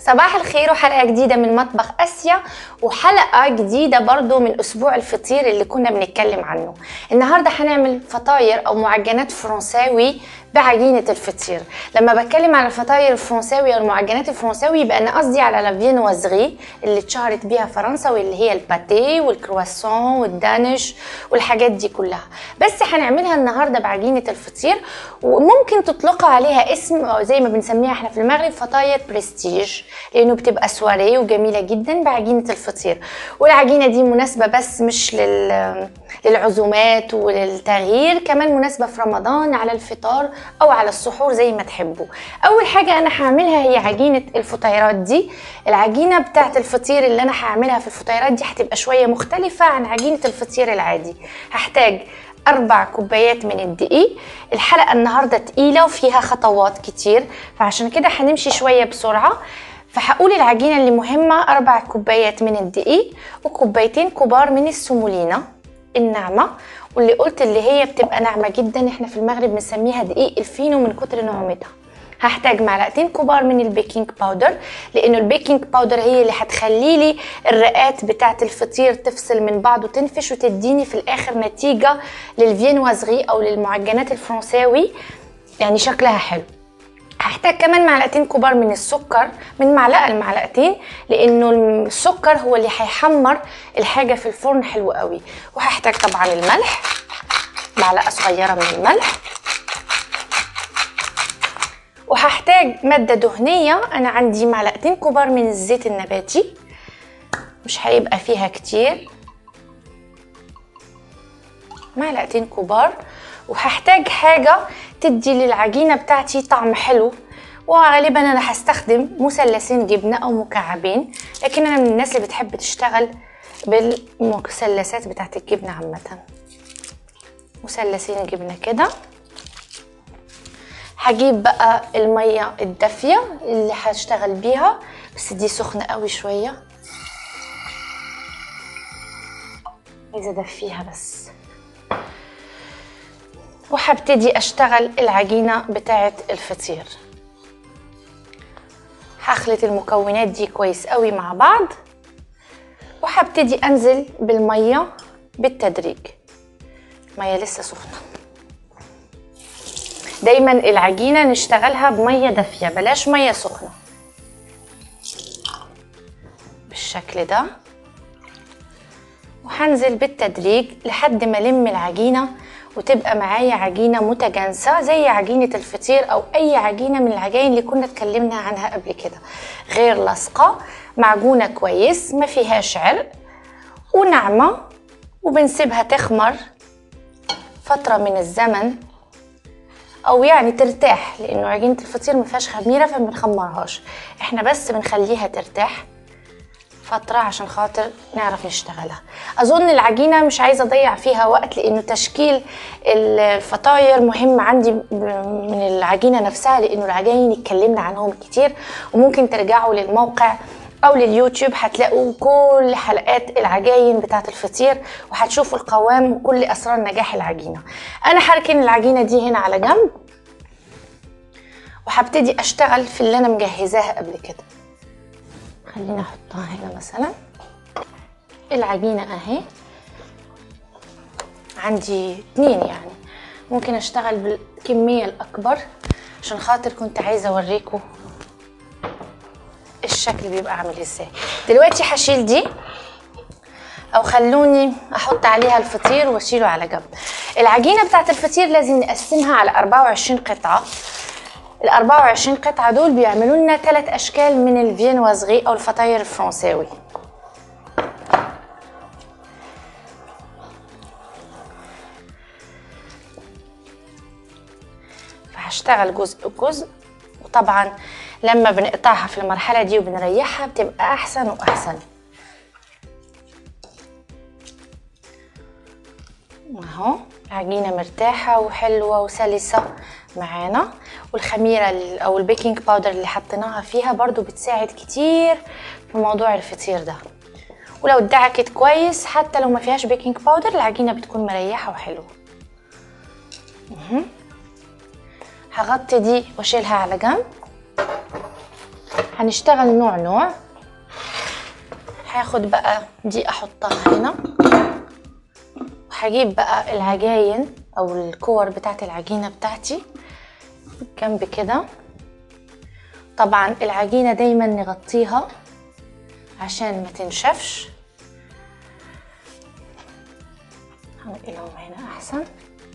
صباح الخير وحلقة جديدة من مطبخ آسيا وحلقة جديدة برضو من أسبوع الفطير اللي كنا بنتكلم عنه النهاردة هنعمل فطاير أو معجنات فرنساوي بعجينة الفطير لما بتكلم على الفطاير الفرنساوي أو المعجنات الفرنساوي يبقى أنا قصدي على لافينوازغي اللي اتشهرت بيها فرنسا واللي هي الباتيه والكرواسون والدانش والحاجات دي كلها بس هنعملها النهاردة بعجينة الفطير وممكن تطلقوا عليها اسم أو زي ما بنسميها احنا في المغرب فطاير برستيج لأنه بتبقى سواريه وجميلة جدا بعجينة الفطير والعجينة دي مناسبة بس مش لل... للعزومات وللتغيير كمان مناسبة في رمضان على الفطار او على السحور زي ما تحبوا اول حاجه انا هعملها هي عجينه الفطيرات دي العجينه بتاعه الفطير اللي انا هعملها في الفطيرات دي هتبقى شويه مختلفه عن عجينه الفطير العادي هحتاج أربع كوبايات من الدقيق الحلقة النهاردة تقيلة وفيها خطوات كتير فعشان كده هنمشي شوية بسرعة فهقول العجينة اللي مهمة أربع كوبايات من الدقيق وكوبايتين كبار من السمولينا الناعمة واللي قلت اللي هي بتبقى ناعمة جدا احنا في المغرب بنسميها دقيق الفينو من كتر نعومتها هحتاج معلقتين كبار من البيكنج باودر لانه البيكنج باودر هي اللي هتخلي لي الرقات بتاعه الفطير تفصل من بعض وتنفش وتديني في الاخر نتيجه للفينوازغي او للمعجنات الفرنساوي يعني شكلها حلو هحتاج كمان معلقتين كبار من السكر من معلقه لمعلقتين لانه السكر هو اللي هيحمر الحاجه في الفرن حلو قوي وهحتاج طبعا الملح معلقه صغيره من الملح وهحتاج ماده دهنيه انا عندي معلقتين كبار من الزيت النباتي مش هيبقى فيها كتير معلقتين كبار وهحتاج حاجة تدي للعجينة بتاعتي طعم حلو وغالبا انا هستخدم مثلثين جبنة او مكعبين لكن انا من الناس اللي بتحب تشتغل بالمثلثات بتاعت الجبنة عامة مثلثين جبنة كده هجيب بقى المية الدافية اللي هشتغل بيها بس دي سخنة قوي شوية عايزة ادفيها بس وهبتدي اشتغل العجينة بتاعة الفطير هخلط المكونات دي كويس قوي مع بعض وهبتدي انزل بالمية بالتدريج مية لسه سخنة دايما العجينة نشتغلها بمية دافية بلاش مية سخنة بالشكل ده وهنزل بالتدريج لحد ما الم العجينه وتبقى معايا عجينه متجانسه زي عجينه الفطير او اي عجينه من العجائن اللي كنا اتكلمنا عنها قبل كده غير لاصقه معجونه كويس ما فيهاش عرق وناعمه وبنسيبها تخمر فتره من الزمن او يعني ترتاح لانه عجينه الفطير ما فيهاش خميره فما بنخمرهاش احنا بس بنخليها ترتاح فترة عشان خاطر نعرف نشتغلها أظن العجينة مش عايزة أضيع فيها وقت لأنه تشكيل الفطاير مهم عندي من العجينة نفسها لأنه العجائن اتكلمنا عنهم كتير وممكن ترجعوا للموقع أو لليوتيوب هتلاقوا كل حلقات العجاين بتاعة الفطير وهتشوفوا القوام وكل أسرار نجاح العجينة أنا هركن العجينة دي هنا على جنب وهبتدي أشتغل في اللي أنا مجهزاها قبل كده خلينا احطها هنا مثلا العجينة اهي عندي اتنين يعني ممكن اشتغل بالكمية الاكبر عشان خاطر كنت عايزة اوريكم الشكل بيبقى عامل ازاي دلوقتي هشيل دي او خلوني احط عليها الفطير واشيله على جنب العجينة بتاعت الفطير لازم نقسمها على 24 قطعة ال 24 قطعة دول بيعملوا لنا ثلاث أشكال من الفينوازغي أو الفطاير الفرنساوي فهشتغل جزء بجزء وطبعا لما بنقطعها في المرحلة دي وبنريحها بتبقى أحسن وأحسن اهو العجينة مرتاحة وحلوة وسلسة معانا والخميرة او البيكنج باودر اللي حطيناها فيها برضو بتساعد كتير في موضوع الفطير ده ولو اتدعكت كويس حتى لو ما فيهاش بيكنج باودر العجينة بتكون مريحة وحلوة هغطي دي واشيلها على جنب هنشتغل نوع نوع هاخد بقى دي احطها هنا وهجيب بقى العجاين او الكور بتاعت العجينه بتاعتي جنب كده طبعا العجينه دايما نغطيها عشان ما تنشفش هنقلهم هنا احسن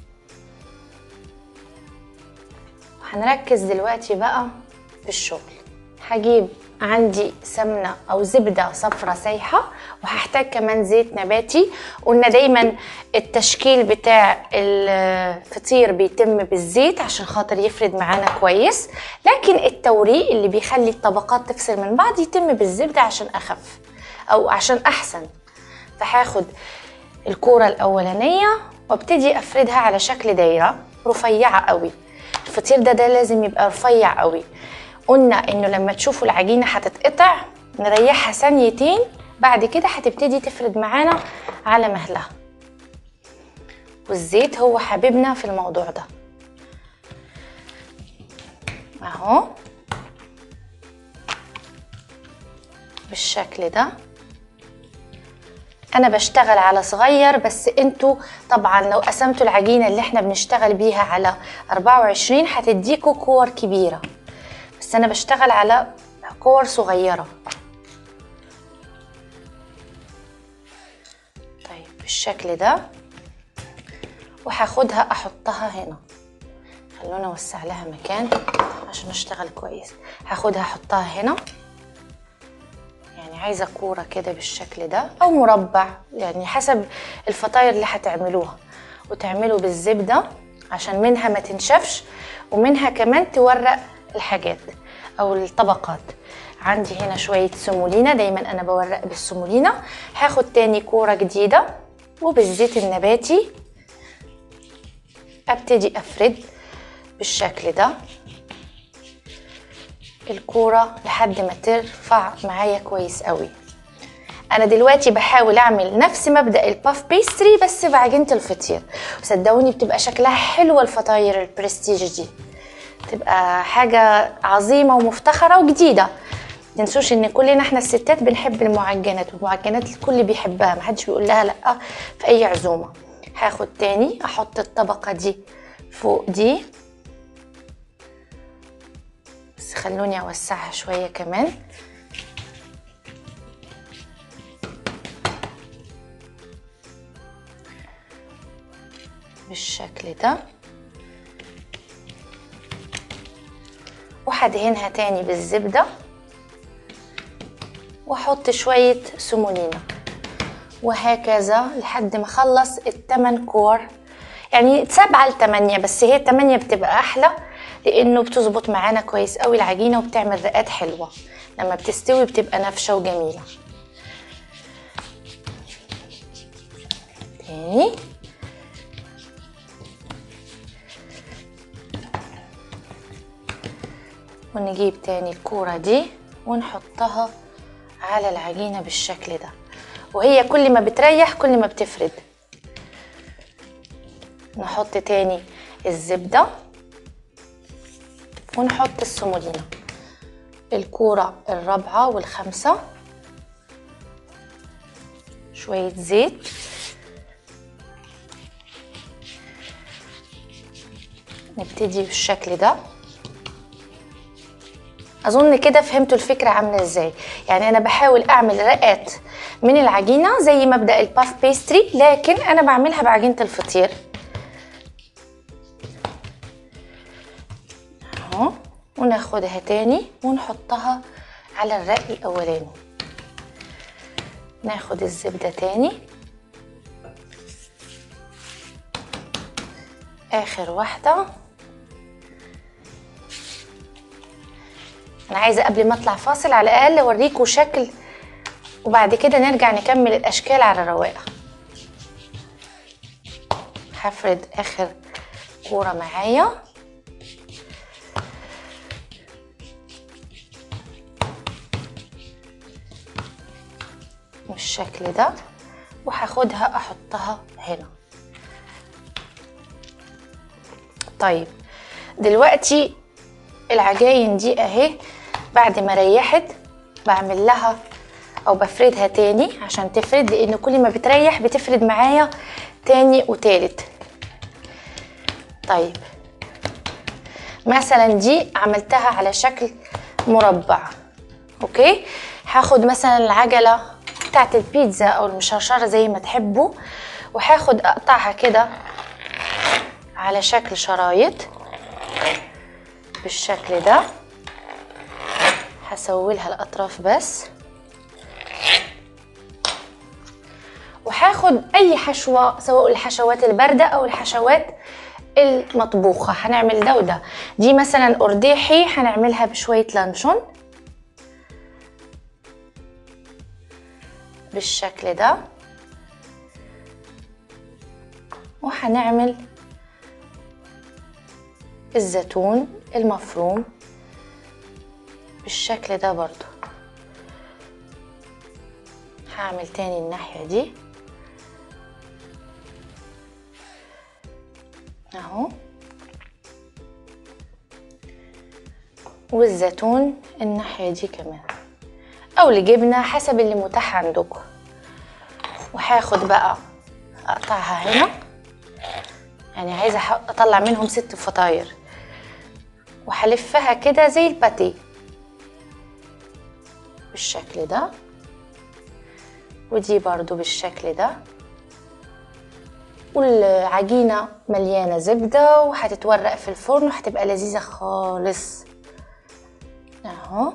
هنركز دلوقتي بقى في الشغل هجيب عندي سمنة أو زبدة صفرة سايحة وهحتاج كمان زيت نباتي قلنا دايما التشكيل بتاع الفطير بيتم بالزيت عشان خاطر يفرد معانا كويس لكن التوريق اللي بيخلي الطبقات تفصل من بعض يتم بالزبدة عشان أخف أو عشان أحسن فهاخد الكورة الأولانية وابتدي أفردها على شكل دايرة رفيعة قوي الفطير ده ده لازم يبقى رفيع قوي قلنا انه لما تشوفوا العجينه هتتقطع نريحها ثانيتين بعد كده هتبتدي تفرد معانا على مهلها والزيت هو حبيبنا في الموضوع ده اهو بالشكل ده انا بشتغل على صغير بس انتوا طبعا لو قسمتوا العجينه اللي احنا بنشتغل بيها على 24 هتديكوا كور كبيره بس انا بشتغل على كور صغيره طيب بالشكل ده وهاخدها احطها هنا خلونا اوسع لها مكان عشان اشتغل كويس هاخدها احطها هنا يعني عايزه كوره كده بالشكل ده او مربع يعني حسب الفطاير اللي هتعملوها وتعملوا بالزبده عشان منها ما تنشفش ومنها كمان تورق الحاجات او الطبقات عندي هنا شويه سمولينا دايما انا بورق بالسمولينا هاخد تاني كوره جديده وبالزيت النباتي ابتدي افرد بالشكل ده الكورة لحد ما ترفع معايا كويس قوي انا دلوقتي بحاول اعمل نفس مبدا الباف بيستري بس بعجينه الفطير وصدقوني بتبقى شكلها حلوه الفطاير البرستيج دي تبقى حاجه عظيمه ومفتخره وجديده تنسوش ان كلنا احنا الستات بنحب المعجنات والمعجنات الكل بيحبها محدش بيقول لها لا في اي عزومه هاخد تاني احط الطبقه دي فوق دي بس خلوني اوسعها شويه كمان بالشكل ده وهدهنها تاني بالزبدة واحط شوية سمولينا وهكذا لحد ما اخلص التمن كور يعني سبعة لتمانية بس هي تمانية بتبقى احلى لانه بتظبط معانا كويس قوي العجينة وبتعمل رقات حلوة لما بتستوي بتبقى نافشة وجميلة تاني ونجيب تاني الكورة دي ونحطها على العجينة بالشكل ده وهي كل ما بتريح كل ما بتفرد نحط تاني الزبدة ونحط السمولينا الكورة الرابعة والخامسة شوية زيت نبتدي بالشكل ده اظن كده فهمتوا الفكره عامله ازاي يعني انا بحاول اعمل رقات من العجينه زي مبدا الباف بيستري لكن انا بعملها بعجينه الفطير اهو وناخدها تاني ونحطها على الرق الاولاني ناخد الزبده تاني اخر واحده انا عايزه قبل ما اطلع فاصل على الاقل اوريكم شكل وبعد كده نرجع نكمل الاشكال على رواقه هفرد اخر كوره معايا بالشكل ده وهاخدها احطها هنا طيب دلوقتي العجاين دي اهي بعد ما ريحت بعمل لها او بفردها تاني عشان تفرد لان كل ما بتريح بتفرد معايا تاني وتالت طيب مثلا دي عملتها على شكل مربع اوكي هاخد مثلا العجله بتاعت البيتزا او المشرشره زي ما تحبوا وهاخد اقطعها كده على شكل شرايط بالشكل ده هسوي لها الاطراف بس وهاخد اي حشوه سواء الحشوات البارده او الحشوات المطبوخه هنعمل ده وده دي مثلا ارداحي هنعملها بشويه لانشون بالشكل ده وهنعمل الزيتون المفروم بالشكل ده برضو هعمل تاني الناحية دي اهو والزيتون الناحية دي كمان او الجبنة حسب اللي متاح عندكم وهاخد بقى اقطعها هنا يعني عايزة اطلع منهم ست فطاير وهلفها كده زي الباتيه بالشكل ده ودي برضو بالشكل ده والعجينة مليانة زبدة وهتتورق في الفرن وهتبقى لذيذة خالص اهو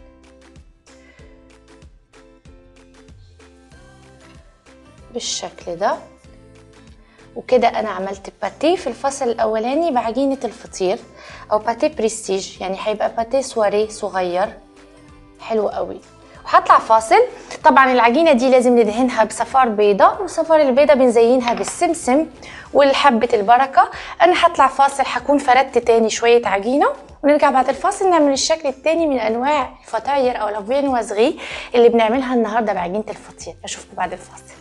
بالشكل ده وكده انا عملت باتيه في الفصل الاولاني بعجينه الفطير او باتيه بريستيج يعني هيبقى باتيه سواري صغير حلو قوي وهطلع فاصل طبعا العجينه دي لازم ندهنها بصفار بيضه وصفار البيضه بنزينها بالسمسم والحبه البركه انا هطلع فاصل هكون فردت تاني شويه عجينه ونرجع بعد الفاصل نعمل الشكل التاني من انواع الفطاير او الفينوازغي اللي بنعملها النهارده بعجينه الفطير اشوفكم بعد الفاصل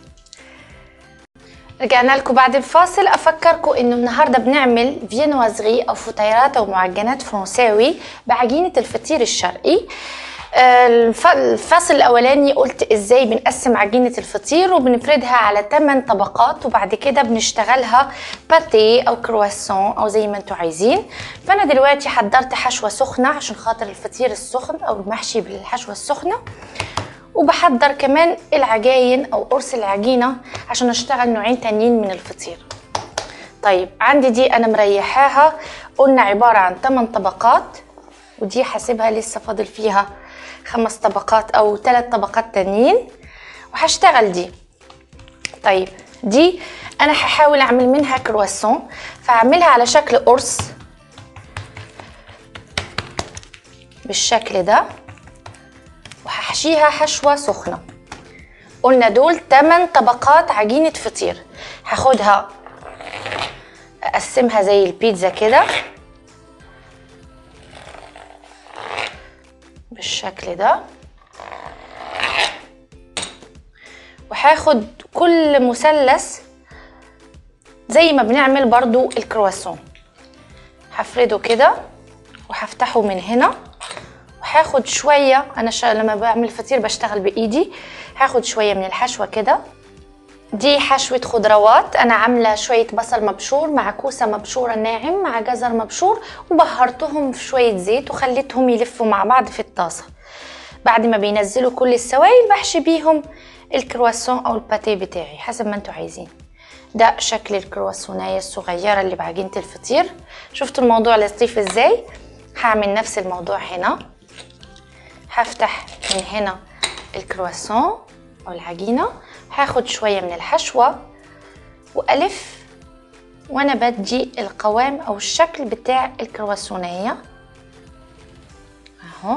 رجعنا لكم بعد الفاصل افكركم انه النهارده بنعمل فينوازغي او فطيرات او معجنات فرنساوي بعجينه الفطير الشرقي الفصل الاولاني قلت ازاي بنقسم عجينه الفطير وبنفردها على 8 طبقات وبعد كده بنشتغلها باتيه او كرواسون او زي ما انتم عايزين فانا دلوقتي حضرت حشوه سخنه عشان خاطر الفطير السخن او المحشي بالحشوه السخنه وبحضر كمان العجاين او قرص العجينه عشان اشتغل نوعين تانيين من الفطير طيب عندي دي انا مريحاها قلنا عباره عن 8 طبقات ودي حاسبها لسه فاضل فيها خمس طبقات او ثلاث طبقات تانيين وهشتغل دي طيب دي انا هحاول اعمل منها كرواسون فاعملها على شكل قرص بالشكل ده وهحشيها حشوة سخنة قلنا دول 8 طبقات عجينة فطير هاخدها اقسمها زي البيتزا كده بالشكل ده وهاخد كل مثلث زي ما بنعمل برضو الكرواسون هفرده كده وهفتحه من هنا وهاخد شوية أنا شا... لما بعمل فطير بشتغل بإيدي هاخد شوية من الحشوة كده دي حشوة خضروات أنا عاملة شوية بصل مبشور مع كوسة مبشورة ناعم مع جزر مبشور وبهرتهم في شوية زيت وخليتهم يلفوا مع بعض في الطاسة بعد ما بينزلوا كل السوائل بحشي بيهم الكرواسون أو الباتيه بتاعي حسب ما انتوا عايزين ده شكل الكرواسوناية الصغيرة اللي بعجينة الفطير شفتوا الموضوع لطيف ازاي هعمل نفس الموضوع هنا هفتح من هنا الكرواسون او العجينه هاخد شويه من الحشوه والف وانا بدي القوام او الشكل بتاع الكرواسونيه اهو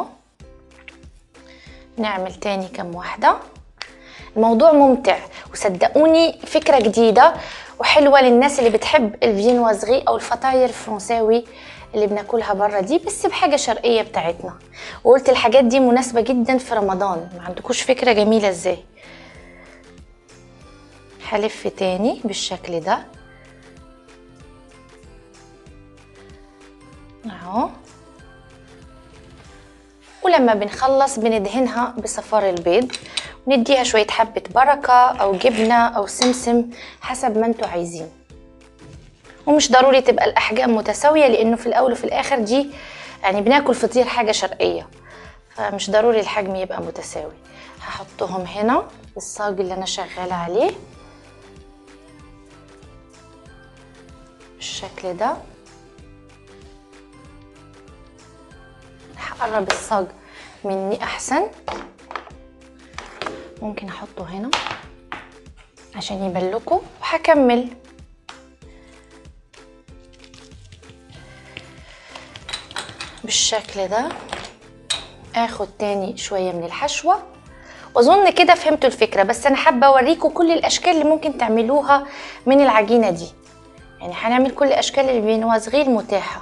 نعمل تاني كم واحده الموضوع ممتع وصدقوني فكره جديده وحلوه للناس اللي بتحب الفينوازغي او الفطاير الفرنساوي اللي بناكلها بره دي بس بحاجه شرقيه بتاعتنا وقلت الحاجات دي مناسبه جدا في رمضان ما عندكوش فكره جميله ازاي هلف تاني بالشكل ده اهو ولما بنخلص بندهنها بصفار البيض ونديها شوية حبة بركة أو جبنة أو سمسم حسب ما انتوا عايزين ومش ضروري تبقى الأحجام متساوية لأنه في الأول وفي الآخر دي يعني بناكل فطير حاجة شرقية فمش ضروري الحجم يبقى متساوي هحطهم هنا في الصاج اللي أنا شغالة عليه بالشكل ده هقرب الصاج مني احسن ممكن احطه هنا عشان يبان لكم وهكمل بالشكل ده اخد تاني شويه من الحشوه واظن كده فهمتوا الفكره بس انا حابه اوريكم كل الاشكال اللي ممكن تعملوها من العجينه دي يعني هنعمل كل اشكال البينوازغي المتاحه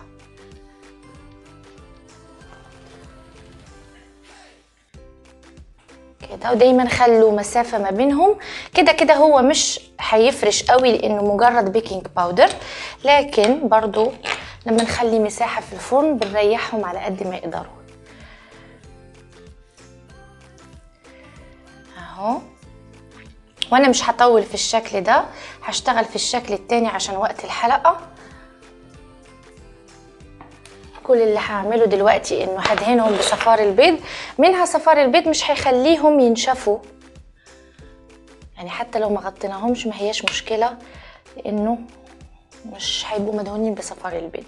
كده ودايما خلوا مسافة ما بينهم كده كده هو مش هيفرش قوي لانه مجرد بيكنج باودر لكن برضو لما نخلي مساحة في الفرن بنريحهم على قد ما يقدروا اهو وانا مش هطول في الشكل ده هشتغل في الشكل التاني عشان وقت الحلقة كل اللي هعمله دلوقتي انه هدهنهم بصفار البيض منها صفار البيض مش هيخليهم ينشفوا يعني حتى لو ما غطيناهمش ما هياش مشكلة لانه مش هيبقوا مدهونين بصفار البيض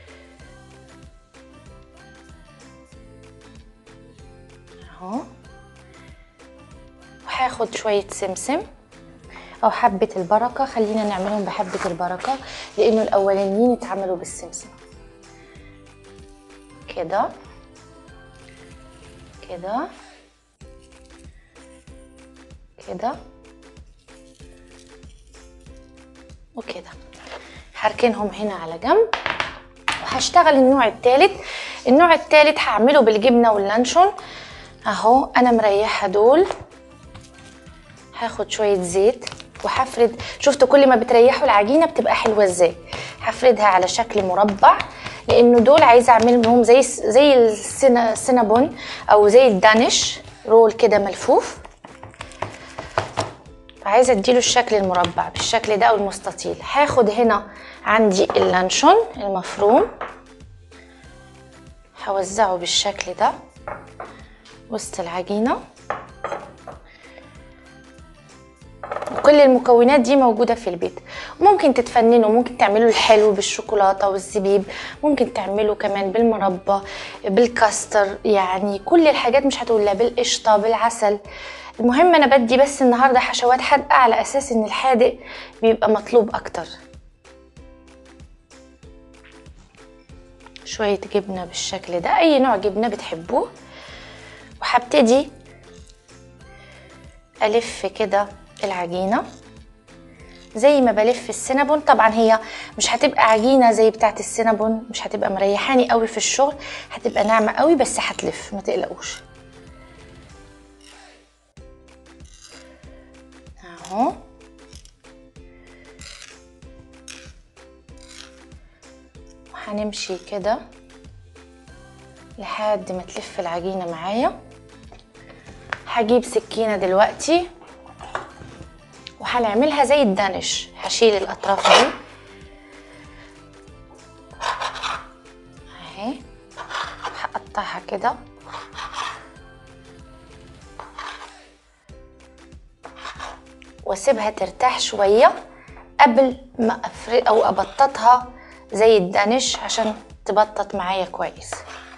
اهو وهاخد شوية سمسم او حبة البركة خلينا نعملهم بحبة البركة لانه الاولانيين اتعملوا بالسمسم كده كده كده وكده هركنهم هنا على جنب وهشتغل النوع التالت النوع التالت هعمله بالجبنة واللانشون اهو انا مريحة دول هاخد شوية زيت وهفرد شفتوا كل ما بتريحوا العجينة بتبقى حلوة ازاي هفردها على شكل مربع لانه دول عايزه اعملهم زي زي السينابون او زي الدانش رول كده ملفوف فعايزه اديله الشكل المربع بالشكل ده او المستطيل هاخد هنا عندي اللانشون المفروم هوزعه بالشكل ده وسط العجينه كل المكونات دي موجوده في البيت ممكن تتفننوا ممكن تعملوا الحلو بالشوكولاته والزبيب ممكن تعملوا كمان بالمربى بالكاستر يعني كل الحاجات مش هتقول لا بالقشطه بالعسل المهم انا بدي بس النهارده حشوات حادقه على اساس ان الحادق بيبقى مطلوب اكتر شويه جبنه بالشكل ده اي نوع جبنه بتحبوه وهبتدي الف كده العجينة زي ما بلف السينابون طبعا هي مش هتبقى عجينة زي بتاعة السينابون مش هتبقى مريحاني قوي في الشغل هتبقى ناعمة قوي بس هتلف ما تقلقوش اهو وهنمشي كده لحد ما تلف العجينة معايا هجيب سكينة دلوقتي وهنعملها زي الدانش هشيل الاطراف دي اهي هقطعها كده واسيبها ترتاح شويه قبل ما افرد او ابططها زي الدانش عشان تبطط معايا كويس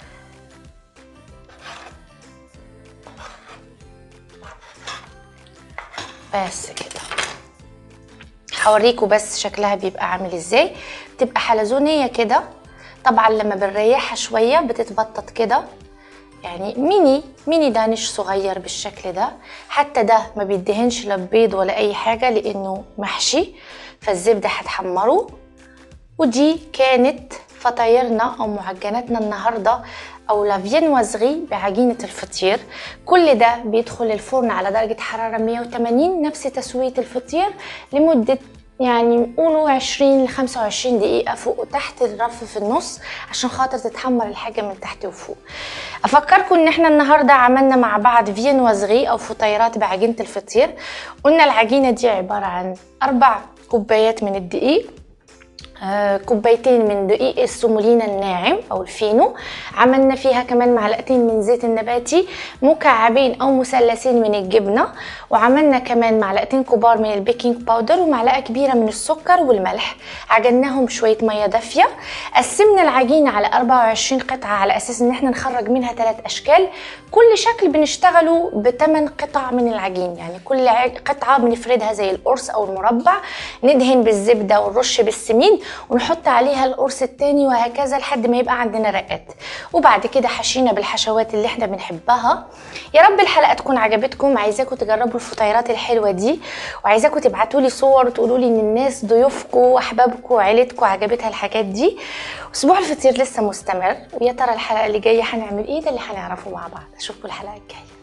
بس كده هوريكم بس شكلها بيبقى عامل ازاي بتبقى حلزونيه كده طبعا لما بنريحها شويه بتتبطط كده يعني ميني ميني دانش صغير بالشكل ده حتى ده ما بيدهنش لا بيض ولا اي حاجه لانه محشي فالزبده هتحمره ودي كانت فطايرنا او معجناتنا النهارده او لافينوازغي بعجينه الفطير كل ده بيدخل الفرن على درجه حراره 180 نفس تسويه الفطير لمده يعني قولوا 20 ل 25 دقيقة فوق وتحت الرف في النص عشان خاطر تتحمر الحاجة من تحت وفوق افكركم ان احنا النهاردة عملنا مع بعض فينوازغي او فطيرات بعجينة الفطير قلنا العجينة دي عبارة عن اربع كوبايات من الدقيق آه، كوبايتين من دقيق السومولينا الناعم او الفينو عملنا فيها كمان معلقتين من زيت النباتي مكعبين او مثلثين من الجبنه وعملنا كمان معلقتين كبار من البيكنج باودر ومعلقه كبيره من السكر والملح عجناهم بشويه ميه دافيه قسمنا العجينه على 24 قطعه على اساس ان احنا نخرج منها ثلاث اشكال كل شكل بنشتغله بثمان قطع من العجين يعني كل قطعه بنفردها زي القرص او المربع ندهن بالزبده ونرش بالسمين ونحط عليها القرص التاني وهكذا لحد ما يبقى عندنا رقات وبعد كده حشينا بالحشوات اللي احنا بنحبها يا رب الحلقه تكون عجبتكم عايزاكم تجربوا الفطيرات الحلوه دي وعايزاكم تبعتوا لي صور وتقولوا لي ان الناس ضيوفكم واحبابكم وعيلتكم عجبتها الحاجات دي اسبوع الفطير لسه مستمر ويا ترى الحلقه اللي جايه هنعمل ايه ده اللي هنعرفه مع بعض اشوفكم الحلقه الجايه